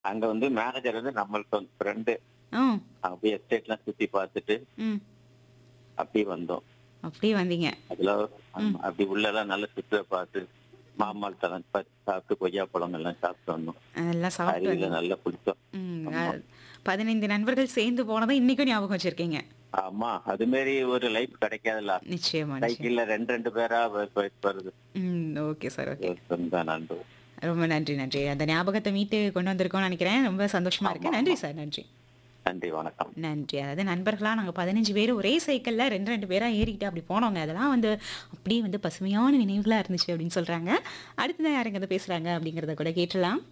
அங்க வந்து மேனேஜர் வந்து நம்மளுக்கு வந்து ஃப்ரெண்டு ஆ அங்க போய் எஸ்டேட்லாம் சுத்தி பார்த்துட்டு ம் அப்படியே வந்தோம் அப்படியே வந்தீங்க அதுல ஆமா, அப்படி உள்ளெல்லாம் நல்ல சுற்றுலா பார்த்து மாம்பழத்தெல்லாம் பார்த்து சாப்பிட்டு கொய்யா பழம் எல்லாம் சாப்பிட்டு வந்தோம் எல்லாம் சாப்பிட்டு அருவியில நல்லா குளிச்சோம் ம், ஆமா. அஹ், பதினைந்து நண்பர்கள் சேர்ந்து போனதை இன்னைக்கும் ஞாபகம் வச்சிருக்கீங்க ஆமா அது மாதிரி ஒரு லைஃப் கிடைக்காதுல்ல நிச்சயமா நிச்சயம் சைக்கிள்ல ரெண்டு ரெண்டு பேரா வ- போயிட்டு வருது ம் ஓகே சார் ஓகே ஒரு சொந்த நண்பர் ரொம்ப நன்றி நன்றி அந்த ஞாபகத்தை மீட்டு கொண்டு வந்திருக்கோம்னு நினைக்கிறேன் ரொம்ப சந்தோஷமா இருக்கு நன்றி சார் நன்றி நன்றி வணக்கம் நன்றி அதாவது நண்பர்களாக நாங்கள் பதினஞ்சு பேர் ஒரே சைக்கிளில் ரெண்டு ரெண்டு பேராக ஏறிக்கிட்டு அப்படி போனோங்க அதெல்லாம் வந்து அப்படியே வந்து பசுமையான நினைவுகளாக இருந்துச்சு அப்படின்னு சொல்கிறாங்க அடுத்ததான் யாருங்க வந்து பேசுகிறாங்க அப்படிங்கிறத கூட கேட்டலாம்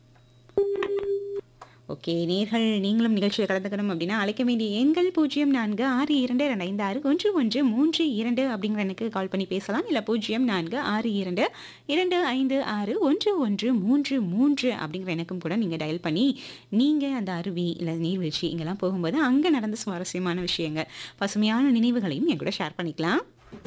ஓகே நேர்கள் நீங்களும் நிகழ்ச்சியில் கலந்துக்கணும் அப்படின்னா அழைக்க வேண்டிய எண்கள் பூஜ்ஜியம் நான்கு ஆறு இரண்டு ரெண்டு ஐந்து ஆறு ஒன்று ஒன்று மூன்று இரண்டு அப்படிங்கிற எனக்கு கால் பண்ணி பேசலாம் இல்லை பூஜ்ஜியம் நான்கு ஆறு இரண்டு இரண்டு ஐந்து ஆறு ஒன்று ஒன்று மூன்று மூன்று அப்படிங்கிற எனக்கும் கூட நீங்கள் டயல் பண்ணி நீங்கள் அந்த அருவி இல்லை நீர்வீழ்ச்சி இங்கெல்லாம் போகும்போது அங்கே நடந்த சுவாரஸ்யமான விஷயங்கள் பசுமையான நினைவுகளையும் என் கூட ஷேர் பண்ணிக்கலாம்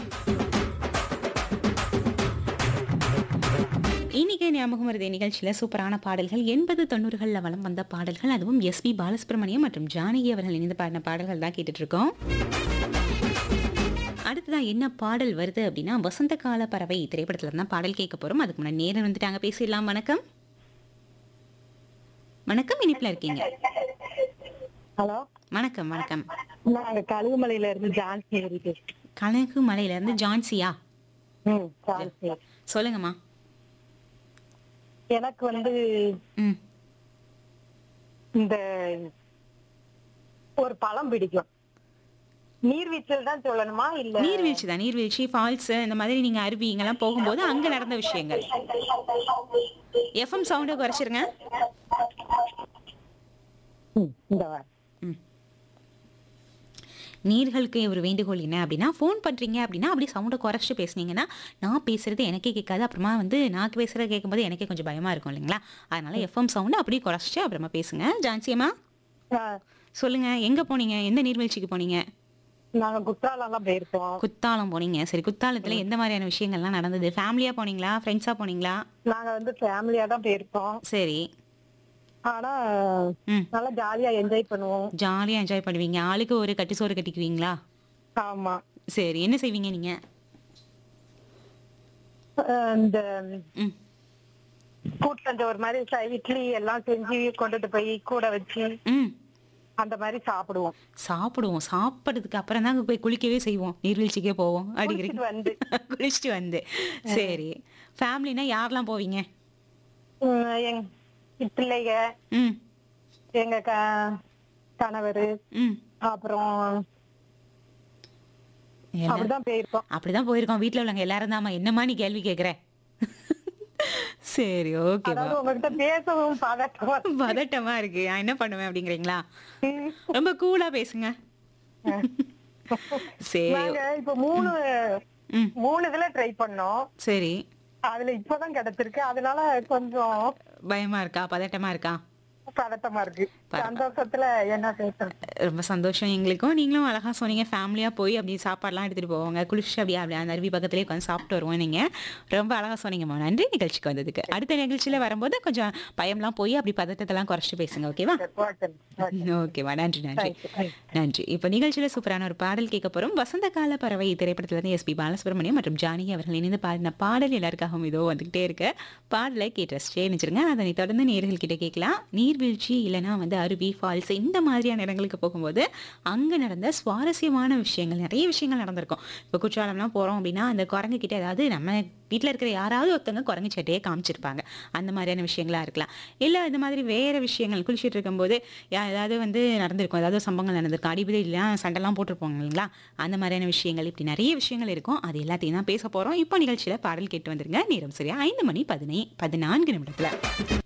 இன்னைக்கு ஞாபகம் வருது நிகழ்ச்சியில் சூப்பரான பாடல்கள் எண்பது தொண்ணூறுகளில் வலம் வந்த பாடல்கள் அதுவும் எஸ்பி பாலசுப்ரமணியம் மற்றும் ஜானகி அவர்கள் இணைந்து பாடின பாடல்கள் தான் கேட்டுட்டு இருக்கோம் அடுத்ததான் என்ன பாடல் வருது அப்படின்னா வசந்த கால பறவை திரைப்படத்துல தான் பாடல் கேட்க போறோம் அதுக்கு முன்னாடி நேரம் வந்துட்டாங்க பேசிடலாம் வணக்கம் வணக்கம் இனிப்புல இருக்கீங்க ஹலோ வணக்கம் வணக்கம் நாங்க கழுகுமலையில இருந்து ஜான்சி ஏறி பேசுறோம் கணக்கு மலையில இருந்து ஜான்சியா ம் ஜான்சி சொல்லுங்கம்மா எனக்கு வந்து ம் இந்த ஒரு பழம் பிடிக்கும் நீர்வீழ்ச்சியில் தான் சொல்லணுமா இல்ல நீர்வீழ்ச்சி தான் நீர்வீழ்ச்சி ஃபால்ஸ் இந்த மாதிரி நீங்க அருவி இங்கெல்லாம் போகும்போது அங்க நடந்த விஷயங்கள் எஃப்எம் சவுண்டை குறைச்சிருங்க ம், இந்த வா. நீர்களுக்கு ஒரு வேண்டுகோள் என்ன அப்படின்னா ஃபோன் பண்ணுறீங்க அப்படின்னா அப்படி சவுண்டை குறைச்சி பேசுனீங்கன்னா நான் பேசுறது எனக்கே கேட்காது அப்புறமா வந்து நான் பேசுகிறத கேட்கும்போது எனக்கே கொஞ்சம் பயமாக இருக்கும் இல்லைங்களா அதனால எஃப்எம் சவுண்டை அப்படியே குறைச்சிட்டு அப்புறமா பேசுங்க ஜான்சியம்மா ஆ, சொல்லுங்க எங்கே போனீங்க எந்த நீர்வீழ்ச்சிக்கு போனீங்க நாங்க குற்றாலம் எல்லாம் போயிருக்கோம் குத்தாலம் போனீங்க சரி குத்தாலத்தில் எந்த மாதிரியான விஷயங்கள்லாம் நடந்தது ஃபேமிலியாக போனீங்களா ஃப்ரெண்ட்ஸாக போனீங்களா நாங்க வந்து ஃபேமிலியா தான் போயிருக்கோம் சரி ஆனா ம் நல்லா ஜாலியா என்ஜாய் பண்ணுவோம் ஜாலியாக என்ஜாய் பண்ணுவீங்க ஆளுக்கு ஒரு கட்டி சோறு கட்டிக்குவீங்களா ஆமா சரி என்ன செய்வீங்க நீங்கள் அஹ், இந்த ம் கூட்டஞ்சோறு மாதிரி ச- இட்லி எல்லாம் செஞ்சு கொண்டுட்டு போய் கூட வச்சு ம் அந்த மாதிரி சாப்பிடுவோம் சாப்பிடுவோம் சாப்பிட்றதுக்கு அப்புறம் தான் போய் குளிக்கவே செய்வோம் நீர்வீழ்ச்சிக்கே போவோம் அப்படிங்கிறீங்க குளிச்சிட்டு வந்து குளிச்சுட்டு வந்து சரி ஃபேமிலினா யாரெல்லாம் போவீங்க உம், எங் பிள்ளைங்க ம் எங்க க கணவர் ம் அப்புறம் எல்லாம் அப்படிதான் போயிருக்கோம் அப்படிதான் போயிருக்கோம் வீட்ல உள்ளவங்க எல்லாரும் தாம்மா என்னம்மா நீ கேள்வி கேட்குற சரி ஓகேவா அதாவது உங்ககிட்ட பேசவும் பதட்டமா இருக்கு. பதட்டமா இருக்கு நான் என்ன பண்ணுவேன் அப்படிங்கிறீங்களா உம். ரொம்ப கூலா பேசுங்க சரி நாங்க இப்ப மூணு ம் மூணு இதுல ட்ரை பண்ணோம் சரி அதுல இப்பதான் கிடைச்சிருக்கு அதனால கொஞ்சம் பயமா இருக்கா பதட்டமா இருக்கா பதட்டமா இருக்கு சந்தோஷத்துல என்ன பேசுறது ரொம்ப சந்தோஷம் எங்களுக்கும் நீங்களும் அழகா சொன்னீங்க ஃபேமிலியா போய் அப்படி சாப்பாடுலாம் எடுத்துட்டு போவாங்க குளிச்சு அப்படியே அப்படியே அந்த அருவி பக்கத்துலேயே உட்காந்து சாப்பிட்டு வருவோம் நீங்க ரொம்ப அழகா சொன்னீங்கம்மா நன்றி நிகழ்ச்சிக்கு வந்ததுக்கு அடுத்த நிகழ்ச்சியில வரும்போது கொஞ்சம் பயம்லாம் போய் அப்படி பதட்டத்தெல்லாம் குறைச்சிட்டு பேசுங்க ஓகேவா ஓகே, ஓகே. ஓகேவா நன்றி நன்றி Thank you, thank you. நன்றி இப்போ நிகழ்ச்சியில சூப்பரான ஒரு பாடல் கேட்க போறோம் வசந்த கால பறவை திரைப்படத்துல இருந்து எஸ்பி பாலசுப்ரமணியம் மற்றும் ஜானகி அவர்கள் இணைந்து பாடின பாடல் எல்லாருக்காகவும் இதோ வந்துகிட்டே இருக்கு பாடலை கேட்டு ரசிச்சே நினைச்சிருங்க அதனை தொடர்ந்து நேர்கள் கிட்ட கேட்கலாம் நீர்வீழ்ச்சி இல்லைன்னா வந்து அருவி ஃபால்ஸ் இந்த மாதிரியான இடங்களுக்கு போகும்போது அங்க நடந்த சுவாரஸ்யமான விஷயங்கள் நிறைய விஷயங்கள் நடந்திருக்கும் இப்போ குற்றாலம்லாம் போறோம் அப்படின்னா அந்த குரங்கு கிட்ட ஏதாவது நம்ம வீட்டில் இருக்கிற யாராவது ஒருத்தவங்க குரங்கு சட்டையே காமிச்சிருப்பாங்க அந்த மாதிரியான விஷயங்களா இருக்கலாம் இல்லை இந்த மாதிரி வேற விஷயங்கள் குளிச்சுட்டு இருக்கும்போது யா- ஏதாவது வந்து நடந்திருக்கும் ஏதாவது சம்பவங்கள் நடந்திருக்கும் அடிபடி இல்லை சண்டைலாம் போட்டிருப்போங்க இல்லைங்களா அந்த மாதிரியான விஷயங்கள் இப்படி நிறைய விஷயங்கள் இருக்கும் அது எல்லாத்தையும் தான் பேச போகிறோம் இப்போ நிகழ்ச்சியில் பாடல் கேட்டு வந்துருங்க நேரம் சரியா ஐந்து மணி பதினை பதினான்கு நிமிடத்தில்